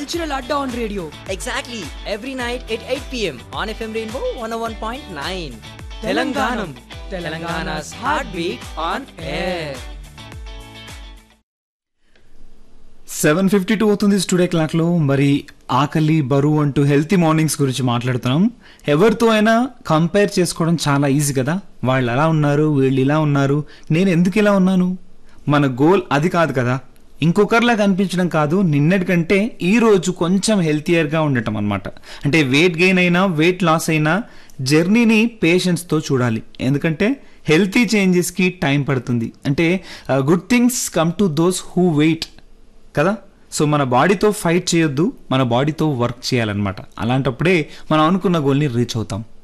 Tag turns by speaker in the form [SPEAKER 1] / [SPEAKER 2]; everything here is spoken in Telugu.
[SPEAKER 1] కల్చరల్ అడ్డా on radio
[SPEAKER 2] Exactly. Every night at 8 p.m. on FM Rainbow 101.9.
[SPEAKER 1] Telanganam.
[SPEAKER 2] Telanganam. Telangana's heartbeat on air.
[SPEAKER 3] Seven fifty two అవుతుంది స్టూడియో క్లాక్లో మరి ఆకలి బరువు అంటూ హెల్తీ మార్నింగ్స్ గురించి మాట్లాడుతున్నాం ఎవరితో అయినా కంపేర్ చేసుకోవడం చాలా ఈజీ కదా వాళ్ళు అలా ఉన్నారు వీళ్ళు ఇలా ఉన్నారు నేను ఎందుకు ఇలా ఉన్నాను మన గోల్ అది కాదు కదా ఇంకొకరిలా కనిపించడం కాదు నిన్నటికంటే ఈ రోజు కొంచెం హెల్తియర్గా ఉండటం అనమాట అంటే వెయిట్ గెయిన్ అయినా వెయిట్ లాస్ అయినా జర్నీని పేషెన్స్తో చూడాలి ఎందుకంటే హెల్తీ చేంజెస్కి టైం పడుతుంది అంటే good things come to those who wait కదా సో మన బాడీతో ఫైట్ చేయొద్దు మన బాడీతో వర్క్ చేయాలన్నమాట అలాంటప్పుడే మనం అనుకున్న గోల్ని రీచ్ అవుతాం